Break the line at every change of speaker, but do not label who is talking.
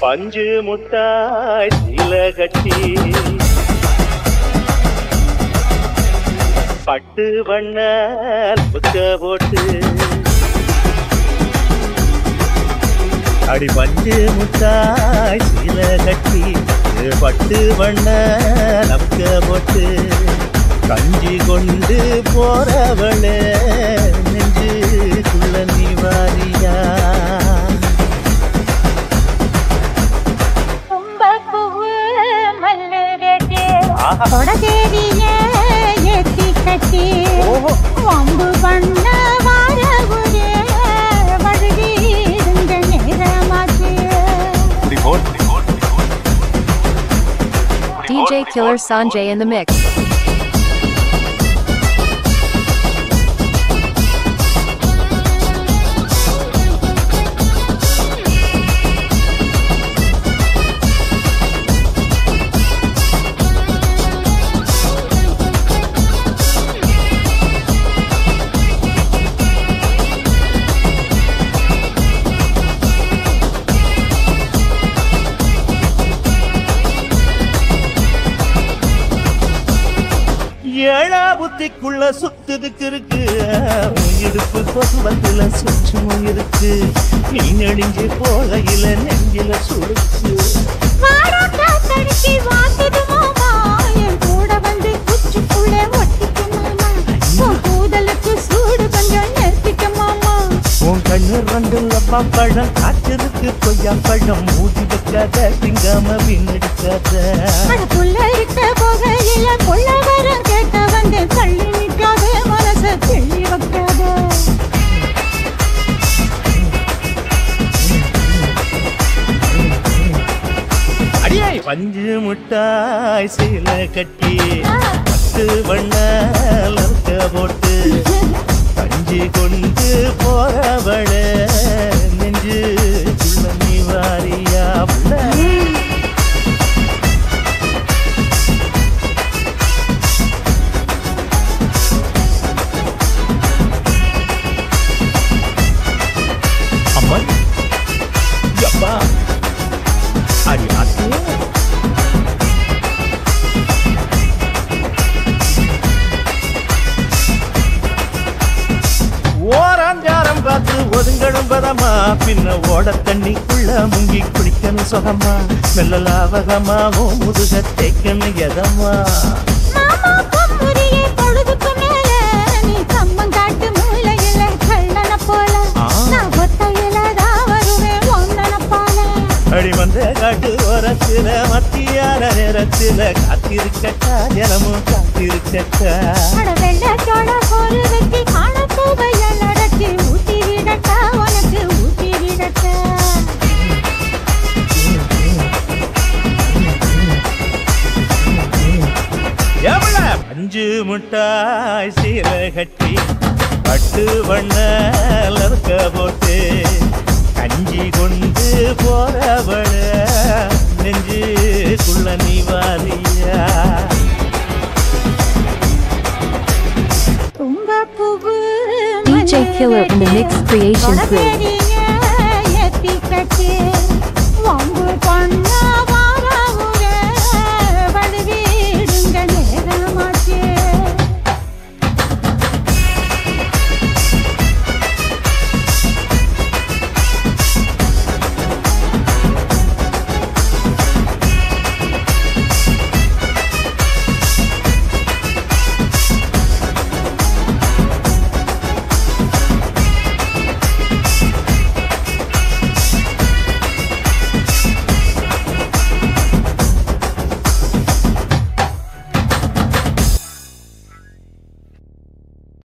பஞ்சு முட்டாய் சீல கட்டி பட்டு வண்ண புத்த போட்டு அடி பஞ்சு முட்டாய் சீல கட்டி பட்டு வண்ண நப்க போட்டு கஞ்சி கொண்டு போறவளே நெஞ்சுக்குள்ள நீ வாரியா
தும்பப்பூவு மல்லுகட்டி
ஆஹா.
கொடதேவிய ஏத்தி கட்டி
ஓஹோ.
வம்பு பண்ண வாரகுரே வழுகி இருந்த நேரமாச்சு
DJ Killer Sanjay in the mix.
ஏழா புத்திக்குள்ள சுத்துதுக்கு இருக்கு உன் இடுப்பு பசுவத்துல சுற்றும் இருக்கு நீ நெடுஞ்சு போகையில நெஞ்சில சுருக்கு
வாடா காத்தடிச்சு வாத்துது மாமா என் கூட வந்து குச்சிக்குள்ளே ஒட்டிக்க மாமா உன் கூதலுக்கு சூடு கொஞ்சம் நிறுத்திக்க மாமா
உன் கண்ணு ரெண்டு லப்பா பழம் காய்ச்சதுக்கு கொய்யா பழம் மூடி வைக்காத திங்காம வீணடிக்காத
அட புள்ள இருக்க போகையில புள்ள வர கேட்க வந்து தள்ளி நிற்காத மனச தெள்ளி வைக்காத
அடியே பஞ்சு முட்டாய் சீல கட்டி பத்து வண்ண லர்க்க போட்டு கஞ்சி கொண்டு போறவள நெஞ்சு குள்ள நீ வாரியா புள்ள அம்மன் யப்பா அடி ஆத்தே ஓராஞ்சாரம் பார்த்து ஒதுங்கணும் பதமா பின்ன ஓட தண்ணிக்குள்ள முங்கி குளிக்கணும் சுகமா மெல்ல லாவகமாவும் முதுக தேய்க்கணும் எதமா
மாமா பொம்புரியே பொழுதுக்கு மேல நீ கம்மங்காட்டு மூலையில கள்ளன போல
ஆ.
நான் ஒத்தையில தான் வருவேன் ஒன்னன போல
அடி வந்த காட்டு ஓரத்துல மத்தியான நேரத்துல காத்திருக்கட்டா தினமும் காத்திருக்கட்டா
அட வெள்ளச்சோள சோறு வச்சு காண பூவையல் அடக்கி ஊட்டி விடட்டா உனக்கு ஊட்டி விடட்டா
எவ்வள பஞ்சு முட்டாய் சீல கட்டி பட்டு வண்ண லர்க்க போட்டு கஞ்சி கொண்டு போறவள நெஞ்சுக்குள்ள நீ வாரியா
தும்பப்பூவு
DJ Killer in the Mix Creation Crew.
கொடவேரிய ஏத்தி கட்டி வம்பு